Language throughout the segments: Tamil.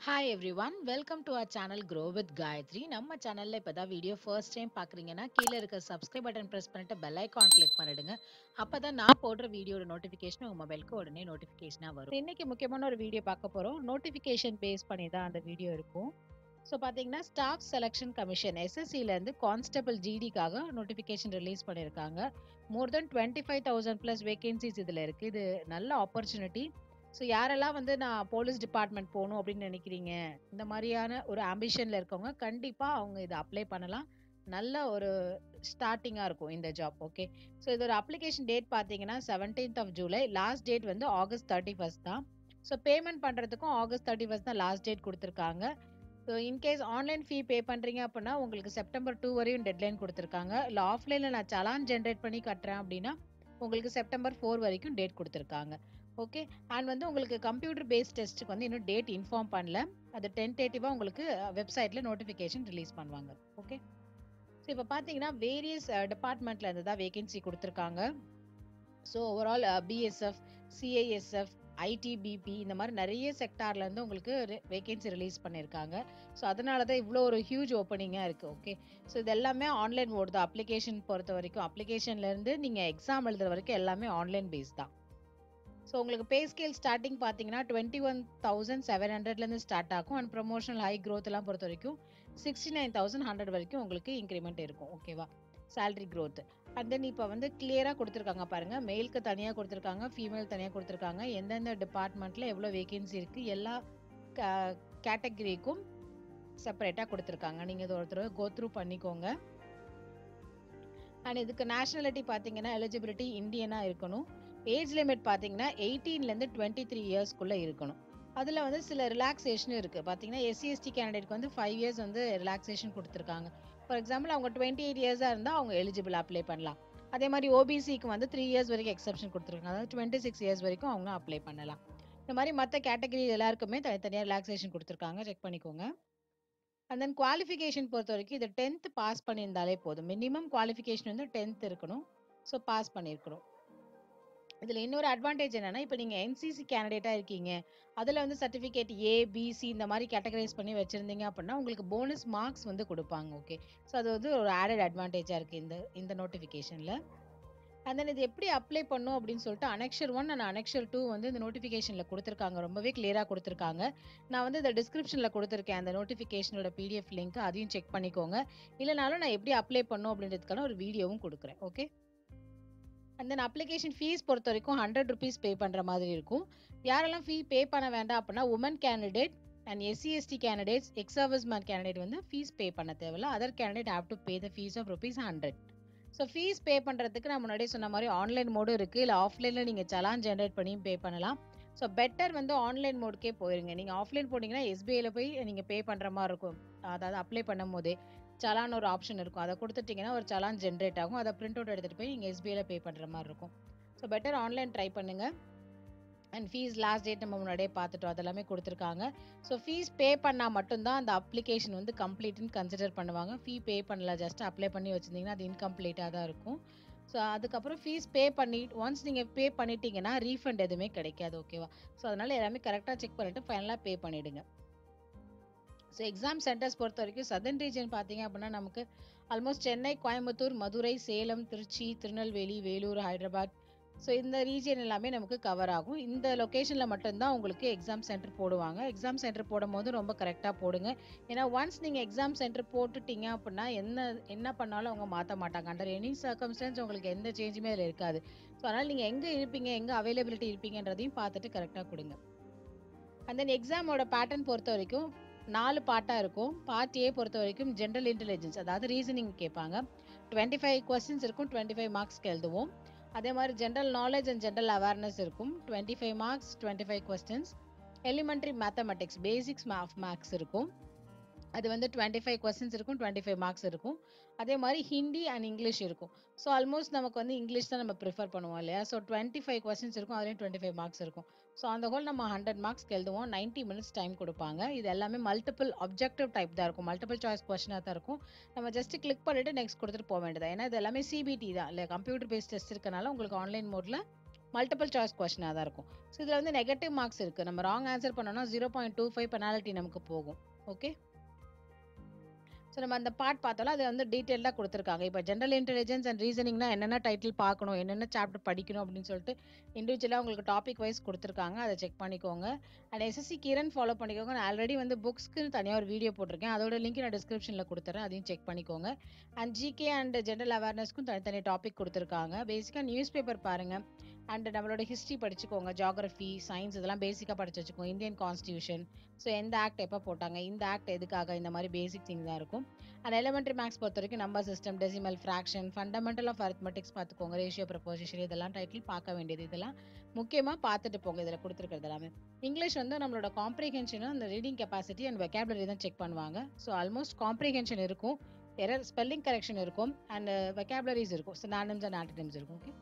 hi everyone welcome to our channel grow with Gayathri நம்ம சேனல்ல இப்பதான் வீடியோ ஃபர்ஸ்ட் டைம் பாக்குறீங்கன்னா கீழே இருக்க சப்ஸ்கிரைப் பட்டன் பிரஸ் பண்ணிட்டு பெல் ஐகான் கிளிக் பண்ணிடுங்க அப்பதான் நான் போடுற வீடியோட நோட்டிபிகேஷன் உங்க மொபைலுக்கு உடனே நோட்டிபிகேஷனா வரும் இன்னைக்கு முக்கியமான ஒரு வீடியோ பார்க்க போறோம் நோட்டிபிகேஷன் பேஸ் பண்ணி தான் அந்த வீடியோ இருக்கும் ஸோ பார்த்தீங்கன்னா ஸ்டாஃப் செலெக்ஷன் கமிஷன் எஸ்எஸ்சில இருந்து கான்ஸ்டபிள் ஜிடிக்காக நோட்டிஃபிகேஷன் ரிலீஸ் பண்ணியிருக்காங்க more than twenty five thousand plus vacancies இதில் இருக்குது இது நல்ல ஆப்பர்ச்சுனிட்டி ஸோ யாரெல்லாம் வந்து நான் போலீஸ் டிபார்ட்மெண்ட் போகணும் அப்படின்னு நினைக்கிறீங்க இந்த மாதிரியான ஒரு ஆம்பிஷனில் இருக்கவங்க கண்டிப்பாக அவங்க இதை அப்ளை பண்ணலாம் நல்ல ஒரு ஸ்டார்டிங்காக இருக்கும் இந்த ஜாப் ஓகே ஸோ இதோட அப்ளிகேஷன் டேட் பார்த்தீங்கன்னா seventeenth of July last date வந்து ஆகஸ்ட் தேர்ட்டி ஃபஸ்ட் தான் ஸோ பேமெண்ட் பண்ணுறதுக்கும் ஆகஸ்ட் தேர்ட்டி ஃபஸ்ட் தான் லாஸ்ட் டேட் கொடுத்துருக்காங்க so in case online fee pay பண்ணுறீங்க அப்படின்னா உங்களுக்கு செப்டம்பர் டூ வரையும் டெட்லைன் கொடுத்துருக்காங்க இல்லை ஆஃப்லைனில் நான் சலான் ஜென்ரேட் பண்ணி கட்டுறேன் அப்படின்னா உங்களுக்கு செப்டம்பர் ஃபோர் வரைக்கும் டேட் கொடுத்துருக்காங்க ஓகே அண்ட் வந்து உங்களுக்கு கம்ப்யூட்டர் பேஸ்ட் டெஸ்ட்டுக்கு வந்து இன்னும் டேட் இன்ஃபார்ம் பண்ணல அது டென்டேட்டிவாக உங்களுக்கு வெப்சைட்டில் நோட்டிஃபிகேஷன் ரிலீஸ் பண்ணுவாங்க ஓகே ஸோ இப்போ பார்த்தீங்கன்னா வேரியஸ் டிபார்ட்மெண்ட்ல இருந்து தான் வேகன்சி கொடுத்துருக்காங்க so overall BSF CISF ITBP இந்த மாதிரி நிறைய செக்டார்ல இருந்து உங்களுக்கு வேகன்சி ரிலீஸ் பண்ணியிருக்காங்க ஸோ அதனால தான் இவ்வளோ ஒரு ஹியூஜ் ஓப்பனிங்காக இருக்குது ஓகே ஸோ இது எல்லாமே ஆன்லைன் மோட் தான் அப்ளிகேஷன் பொறுத்த வரைக்கும் அப்ளிகேஷன்லேருந்து நீங்கள் எக்ஸாம் எழுதுற வரைக்கும் எல்லாமே ஆன்லைன் பேஸ் தான் ஸோ உங்களுக்கு பே ஸ்கேல் ஸ்டார்டிங் பார்த்தீங்கன்னா டுவெண்ட்டி ஒன் தௌசண்ட் செவன் ஹண்ட்ரட்லேருந்து ஸ்டார்ட் ஆகும் அண்ட் ப்ரொமோஷனல் ஹை க்ரோத் எல்லாம் பொறுத்த வரைக்கும் சிக்ஸ்டி நைன் தௌசண்ட் ஹண்ட்ரட் வரைக்கும் உங்களுக்கு இன்க்ரிமெண்ட் இருக்கும் ஓகேவா சேலரி க்ரோத் அண்ட் தென் இப்போ வந்து கிளியராக கொடுத்துருக்காங்க பாருங்கள் மெயிலுக்கு தனியாக கொடுத்துருக்காங்க ஃபீமேல் தனியாக கொடுத்துருக்காங்க எந்தெந்த டிபார்ட்மெண்ட்டில் எவ்வளோ வேகன்சி இருக்குது எல்லா கேட்டகரிக்கும் செப்பரேட்டாக கொடுத்துருக்காங்க நீங்கள் இது ஒருத்தர் கோ த்ரூ பண்ணிக்கோங்க அண்ட் இதுக்கு நேஷனாலிட்டி பார்த்தீங்கன்னா எலிஜிபிலிட்டி இந்தியனாக இருக்கணும் ஏஜ் லிமிட் பார்த்தீங்கன்னா எயிட்டீன்லேருந்து டுவெண்ட்டி த்ரீ இயர்ஸ்க்குள்ளே இருக்கணும் அதில் வந்து சில ரிலாக்ஸேஷனும் இருக்குது பார்த்தீங்கன்னா எஸ்சி எஸ்டி கேண்டிடேட்க்கு வந்து ஃபைவ் இயர்ஸ் வந்து ரிலாக்ஸேஷன் கொடுத்துருக்காங்க ஃபார் எக்ஸாம்பிள் அவங்க டுவெண்ட்டி எயிட் இயர்ஸாக இருந்தால் அவங்க எலிஜிபிள் அப்ளை பண்ணலாம் அதே மாதிரி ஓபிசிக்கு வந்து த்ரீ இயர்ஸ் வரைக்கும் எக்ஸப்ஷன் கொடுத்துருக்காங்க அதாவது டுவெண்ட்டி சிக்ஸ் இயர்ஸ் வரைக்கும் அவங்க அப்ளை பண்ணலாம் இந்த மாதிரி மற்ற கேட்டகரி எல்லாருக்குமே தனித்தனியாக ரிலாக்ஸேஷன் கொடுத்துருக்காங்க செக் பண்ணிக்கோங்க அண்ட் தென் குவாலிஃபிகேஷன் பொறுத்த வரைக்கும் இதை டென்த் பாஸ் பண்ணியிருந்தாலே போதும் மினிமம் குவாலிஃபிகேஷன் வந்து டென்த் இருக்கணும் ஸோ பாஸ் பண்ணியிருக்கணும் இதில் இன்னொரு அட்வான்டேஜ் என்னன்னா இப்போ நீங்கள் என்சிசி கேண்டிடேட்டாக இருக்கீங்க அதில் வந்து சர்டிஃபிகேட் ஏ பிசி இந்த மாதிரி கேட்டகரைஸ் பண்ணி வச்சுருந்தீங்க அப்படின்னா உங்களுக்கு போனஸ் மார்க்ஸ் வந்து கொடுப்பாங்க ஓகே ஸோ அது வந்து ஒரு ஆடட் அட்வான்டேஜாக இருக்குது இந்த இந்த நோட்டிஃபிகேஷனில் அண்ட் தென் இது எப்படி அப்ளை பண்ணும் அப்படின்னு சொல்லிட்டு annexure one and annexure two வந்து இந்த நோட்டிஃபிகேஷனில் கொடுத்துருக்காங்க ரொம்பவே கிளியராக கொடுத்துருக்காங்க நான் வந்து இந்த டிஸ்கிரிப்ஷனில் கொடுத்துருக்கேன் அந்த நோட்டிஃபிகேஷனோட பிடிஎஃப் லிங்க் அதையும் செக் பண்ணிக்கோங்க இல்லைனாலும் நான் எப்படி அப்ளை பண்ணும் அப்படின்றதுக்கான ஒரு வீடியோவும் கொடுக்குறேன் okay and then application fees பொறுத்த வரைக்கும் ஹண்ட்ரட் ருபீஸ் பே பண்ணுற மாதிரி இருக்கும் யாரெல்லாம் ஃபீ பே பண்ண வேண்டாம் அப்படின்னா woman candidate and SC ST candidates ex service man candidate வந்து ஃபீஸ் பே பண்ண தேவையில்ல other candidate have to pay the fees of rupees hundred so fees pay பண்ணுறதுக்கு நான் முன்னாடியே சொன்ன மாதிரி ஆன்லைன் மோடும் இருக்குது இல்லை ஆஃப்லைனில் நீங்கள் சலான் ஜென்ரேட் பண்ணியும் பே பண்ணலாம் ஸோ பெட்டர் வந்து ஆன்லைன் மோடுக்கே போயிருங்க நீங்கள் ஆஃப்லைன் போனீங்கன்னா எஸ்பிஐயில் போய் நீங்கள் பே பண்ணுற மாதிரி இருக்கும் அதாவது அப்ளை பண்ணும் போதே சலான் ஒரு ஆப்ஷன் இருக்கும் அதை கொடுத்துட்டிங்கன்னா ஒரு சலான் ஜென்ரேட் ஆகும் அதை பிரிண்ட் அவுட் எடுத்துகிட்டு போய் நீங்கள் எஸ்பிஐயில் பே பண்ணுற மாதிரி இருக்கும் ஸோ பெட்டர் ஆன்லைன் ட்ரை பண்ணுங்கள் அண்ட் ஃபீஸ் லாஸ்ட் டேட் நம்ம முன்னாடியே பார்த்துட்டோம் அதெல்லாமே கொடுத்துருக்காங்க ஸோ ஃபீஸ் பே பண்ணால் மட்டும்தான் அந்த அப்ளிகேஷன் வந்து கம்ப்ளீட்னு கன்சிடர் பண்ணுவாங்க ஃபீ பே பண்ணல ஜஸ்ட் அப்ளை பண்ணி வச்சுருந்தீங்கன்னா அது இன்கம்ப்ளீட்டாக தான் இருக்கும் ஸோ அதுக்கப்புறம் ஃபீஸ் பே பண்ணி ஒன்ஸ் நீங்கள் பே பண்ணிட்டீங்கன்னா ரீஃபண்ட் எதுவுமே கிடைக்காது ஓகேவா ஸோ அதனால் எல்லாமே கரெக்டாக செக் பண்ணிவிட்டு ஃபைனலாக பே பண்ணிவிடுங்க ஸோ எக்ஸாம் சென்டர்ஸ் பொறுத்த வரைக்கும் சதர்ன் ரீஜன் பார்த்தீங்க அப்படின்னா நமக்கு ஆல்மோஸ்ட் சென்னை கோயம்புத்தூர் மதுரை சேலம் திருச்சி திருநெல்வேலி வேலூர் ஹைதராபாத் ஸோ இந்த ரீஜன் எல்லாமே நமக்கு கவர் ஆகும் இந்த லொக்கேஷனில் மட்டும்தான் உங்களுக்கு எக்ஸாம் சென்டர் போடுவாங்க எக்ஸாம் சென்டர் போடும் போது ரொம்ப கரெக்டாக போடுங்க ஏன்னா ஒன்ஸ் நீங்கள் எக்ஸாம் சென்டர் போட்டுட்டீங்க அப்படின்னா என்ன என்ன பண்ணாலும் அவங்க மாற்ற மாட்டாங்க அண்டர் எனி சர்க்கம்ஸ்டன்ஸ் உங்களுக்கு எந்த சேஞ்சுமே அதில் இருக்காது ஸோ அதனால் நீங்கள் எங்கே இருப்பீங்க எங்கே அவைலபிலிட்டி இருப்பீங்கன்றதையும் பார்த்துட்டு கரெக்டாக கொடுங்க அண்ட் தென் எக்ஸாமோட பேட்டர்ன் பொறுத்த வரைக்கும் நாலு பார்ட்டாக இருக்கும் பார்ட் ஏ பொறுத்த வரைக்கும் ஜென்ரல் இன்டெலிஜென்ஸ் அதாவது ரீசனிங் கேட்பாங்க டுவெண்ட்டி ஃபைவ் கொஸ்டின்ஸ் இருக்கும் டுவெண்ட்டி ஃபைவ் மார்க்ஸ்க்கு எழுதுவோம் அதே மாதிரி general knowledge and general awareness இருக்கும் twenty five marks twenty five questions elementary mathematics basics of maths இருக்கும் அது வந்து டுவெண்ட்டி ஃபைவ் கொஸ்டின்ஸ் இருக்கும் டுவெண்ட்டி ஃபைவ் மார்க்ஸ் இருக்கும் அதே மாதிரி ஹிந்தி அண்ட் இங்கிலீஷ் இருக்கும் ஸோ ஆல்மோஸ்ட் நமக்கு வந்து இங்கிலீஷ் தான் நம்ம ப்ரிஃபர் பண்ணுவோம் இல்லையா ஸோ டுவெண்ட்டி ஃபைவ் கொஸ்டின்ஸ் இருக்கும் அதுலேயும் டுவெண்ட்டி ஃபைவ் மார்க்ஸ் இருக்கும் ஸோ அந்த ஹோல் நம்ம ஹண்ட்ரட் மார்க்ஸ்க்கு எழுதுவோம் நைன்ட்டி மினிட்ஸ் டைம் கொடுப்பாங்க இது எல்லாமே மல்டிபிள் அப்ஜெக்டிவ் டைப் தான் இருக்கும் மல்டிபிள் சாய்ஸ் கொஸ்டினாக தான் இருக்கும் நம்ம ஜஸ்ட் கிளிக் பண்ணிட்டு நெக்ஸ்ட் கொடுத்துட்டு போக வேண்டியது ஏன்னா இது எல்லாமே சிபிடி தான் இல்லை கம்ப்யூட்டர் பேஸ்ட் டெஸ்ட் இருக்கனால உங்களுக்கு ஆன்லைன் மோடில் மல்டிபிள் சாய்ஸ் கொஸ்டினாக தான் இருக்கும் ஸோ இதில் வந்து நெகட்டிவ் மார்க்ஸ் இருக்குது நம்ம ராங் ஆன்சர் பண்ணோம்னா zero point two five penalty நமக்கு போகும் ஓகே ஸோ நம்ம அந்த பார்ட் பார்த்தாலும் அது வந்து டீட்டெயிலாக கொடுத்துருக்காங்க இப்போ ஜென்ரல் இன்டெலிஜென்ஸ் அண்ட் ரீசனிங்னா என்னென்ன டைட்டில் பார்க்கணும் என்னென்ன சாப்டர் படிக்கணும் அப்படின்னு சொல்லிட்டு இண்டிவிஜுவலாக உங்களுக்கு டாபிக் வைஸ் கொடுத்துருக்காங்க அதை செக் பண்ணிக்கோங்க அண்ட் எஸ்எஸ்சி கிரண் ஃபாலோ பண்ணிக்கோங்க நான் ஆல்ரெடி வந்து புக்ஸ்க்கு தனியாக ஒரு வீடியோ போட்டிருக்கேன் அதோட லிங்க் நான் டிஸ்கிரிப்ஷனில் கொடுத்துறேன் அதையும் செக் பண்ணிக்கோங்க அண்ட் ஜிகே அண்ட் ஜென்ரல் அவேர்னஸ்க்கும் தனித்தனி டாபிக் கொடுத்துருக்காங்க பேசிக்காக நியூஸ் பேப்பர் பாருங்கள் அண்ட் நம்மளோட ஹிஸ்ட்ரி படிச்சுக்கோங்க ஜாகிரஃபி சயின்ஸ் இதெல்லாம் பேசிக்காக படிச்சு வச்சுக்கோங்க இந்தியன் கான்ஸ்டியூஷன் ஸோ எந்த ஆக்ட் எப்போ போட்டாங்க இந்த ஆக்ட் எதுக்காக இந்த மாதிரி பேசிக் திங் தான் இருக்கும் அண்ட் எலிமெண்ட்ரி மேக்ஸ் பொறுத்த வரைக்கும் number system decimal fraction fundamental of arithmetics பார்த்துக்கோங்க ரேஷியோ ப்ரப்போசிஷன் இதெல்லாம் டைட்டில் பார்க்க வேண்டியது இதெல்லாம் முக்கியமாக பார்த்துட்டு போங்க இதில் கொடுத்துருக்கிறது எல்லாமே இங்கிலீஷ் வந்து நம்மளோட காம்ப்ரிஹென்ஷனும் அந்த ரீடிங் கெப்பாசிட்டி அண்ட் வெக்காபுலரி தான் செக் பண்ணுவாங்க ஸோ ஆல்மோஸ்ட் காம்ப்ரிஹென்ஷன் இருக்கும் எரர் ஸ்பெல்லிங் கரெக்ஷன் இருக்கும் அண்ட் வெக்காபுலரிஸ் இருக்கும் ஸோ நானிம்ஸ் அண்ட் ஆன்டினிம்ஸ் இருக்கும் ஓகே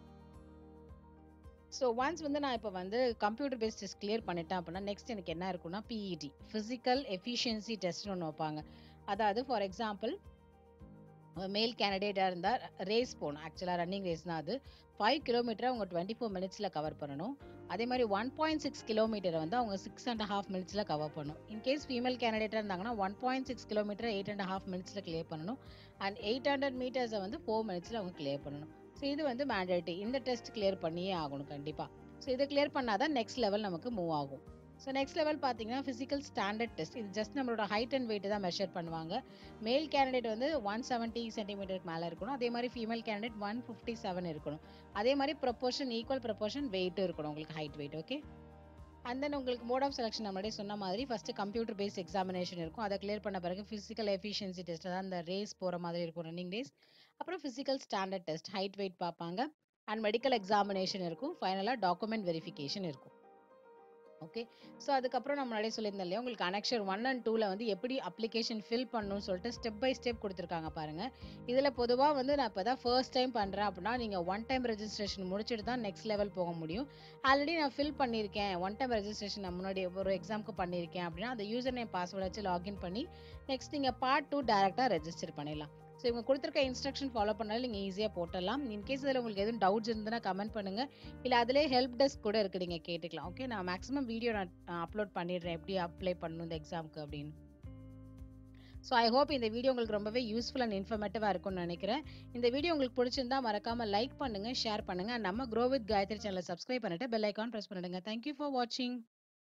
ஸோ ஒன்ஸ் வந்து நான் இப்போ வந்து கம்ப்யூட்டர் பேஸ்ட் டெஸ்ட் கிளியர் பண்ணிட்டேன் அப்படின்னா நெக்ஸ்ட் எனக்கு என்ன இருக்குன்னா பிஇடி ஃபிசிக்கல் எஃபிஷியன்சி டெஸ்ட்னு ஒன்று வைப்பாங்க அதாவது ஃபார் எக்ஸாம்பிள் மேல் கேண்டிடேட்டாக இருந்தால் ரேஸ் போகணும் ஆக்சுவலாக ரன்னிங் ரேஸ் தான் அது ஃபைவ் கிலோமீட்டரை அவங்க டுவெண்ட்டி ஃபோர் மினிட்ஸில் கவர் பண்ணணும் அதே மாதிரி ஒன் பாயிண்ட் சிக்ஸ் கிலோமீட்டரை வந்து அவங்க சிக்ஸ் அண்ட் ஹாஃப் மினிட்ஸில் கவர் பண்ணணும் இன்கேஸ் ஃபீமேல் கேண்டிடேட்டாக இருந்தாங்கன்னா one point six kilometre eight and half மினிட்ஸில் கிளியர் பண்ணணும் அண்ட் எயிட் ஹண்ட்ரட் மீட்டர்ஸை வந்து ஃபோர் மினிட்ஸில் அவங்க கிளியர் பண்ணணும் ஸோ இது வந்து மேண்டேட்டி இந்த டெஸ்ட் கிளியர் பண்ணியே ஆகணும் கண்டிப்பாக ஸோ இதை கிளியர் பண்ணால் தான் நெக்ஸ்ட் லெவல் நமக்கு மூவ் ஆகும் ஸோ நெக்ஸ்ட் லெவல் பார்த்தீங்கன்னா ஃபிசிக்கல் ஸ்டாண்டர்ட் டெஸ்ட் இது ஜஸ்ட் நம்மளோட ஹைட் அண்ட் வெயிட் தான் மெஷர் பண்ணுவாங்க மேல் கேண்டிடேட் வந்து ஒன் செவன்ட்டி சென்டிமீட்டருக்கு மேலே இருக்கணும் அதே மாதிரி female candidate one fifty seven இருக்கணும் அதே மாதிரி ப்ரொப்போர்ஷன் ஈக்குவல் ப்ரொப்போர்ஷன் வெயிட்டும் இருக்கணும் உங்களுக்கு height weight okay and then உங்களுக்கு மோட் ஆஃப் செலக்ஷன் நம்மளே சொன்ன மாதிரி ஃபர்ஸ்ட் கம்ப்யூட்டர் பேஸ்ட் எக்ஸாமினேஷன் இருக்கும் அதை கிளியர் பண்ண பிறகு ஃபிசிக்கல் எஃபிஷியன்சி டெஸ்ட் அதான் அந்த ரேஸ் போகிற மாதிரி இருக்கும் ரன்னிங் ரேஸ் அப்புறம் physical standard test height weight பார்ப்பாங்க அண்ட் மெடிக்கல் எக்ஸாமினேஷன் இருக்கும் ஃபைனலாக டாக்குமெண்ட் வெரிஃபிகேஷன் இருக்கும் ஓகே ஸோ அதுக்கப்புறம் நம்ம முன்னாடியே சொல்லியிருந்தோம் இல்லையா உங்களுக்கு அனெக்ஷர் ஒன் அண்ட் டூவில் வந்து எப்படி அப்ளிகேஷன் ஃபில் பண்ணணும்னு சொல்லிட்டு ஸ்டெப் பை ஸ்டெப் கொடுத்துருக்காங்க பாருங்கள் இதில் பொதுவாக வந்து நான் இப்போ தான் ஃபர்ஸ்ட் டைம் பண்ணுறேன் அப்படின்னா நீங்கள் ஒன் டைம் ரெஜிஸ்ட்ரேஷன் முடிச்சுட்டு தான் நெக்ஸ்ட் லெவல் போக முடியும் ஆல்ரெடி நான் ஃபில் பண்ணியிருக்கேன் ஒன் டைம் ரெஜிஸ்ட்ரேஷன் நான் முன்னாடி ஒரு எக்ஸாமுக்கு பண்ணியிருக்கேன் அப்படின்னா அந்த யூசர் நேம் பாஸ்வேர்டு வச்சு லாகின் பண்ணி நெக்ஸ்ட் நீங்கள் பார்ட் டூ டேரெக்டாக ரெஜிஸ்டர் பண்ணிடலாம் ஸோ இவங்க கொடுத்துருக்க இன்ஸ்ட்ரக்ஷன் ஃபாலோ பண்ணாலும் நீங்கள் ஈஸியாக போட்டலாம் இன்கேஸ் இதில் உங்களுக்கு எதுவும் டவுட்ஸ் இருந்ததுன்னா கமெண்ட் பண்ணுங்கள் இல்லை அதிலே ஹெல்ப் டெஸ்க் கூட இருக்குது நீங்கள் கேட்டுக்கலாம் ஓகே நான் மேக்ஸிமம் வீடியோ நான் அப்லோட் பண்ணிடுறேன் எப்படி அப்ளை பண்ணணும் இந்த எக்ஸாமுக்கு அப்படின்னு ஸோ ஐ ஹோப் இந்த வீடியோ உங்களுக்கு ரொம்பவே யூஸ்ஃபுல் அண்ட் இன்ஃபர்மேட்டிவாக இருக்கும்னு நினைக்கிறேன் இந்த வீடியோ உங்களுக்கு பிடிச்சிருந்தா மறக்காமல் லைக் பண்ணுங்கள் ஷேர் பண்ணுங்கள் நம்ம க்ரோ வித் காயத்ரி சேனலை சப்ஸ்கிரைப் பண்ணிட்டு பெல் ஐக்கான் ப்ரெஸ் பண்ணிடுங்க தேங்க்யூ ஃபார் வாட்சிங்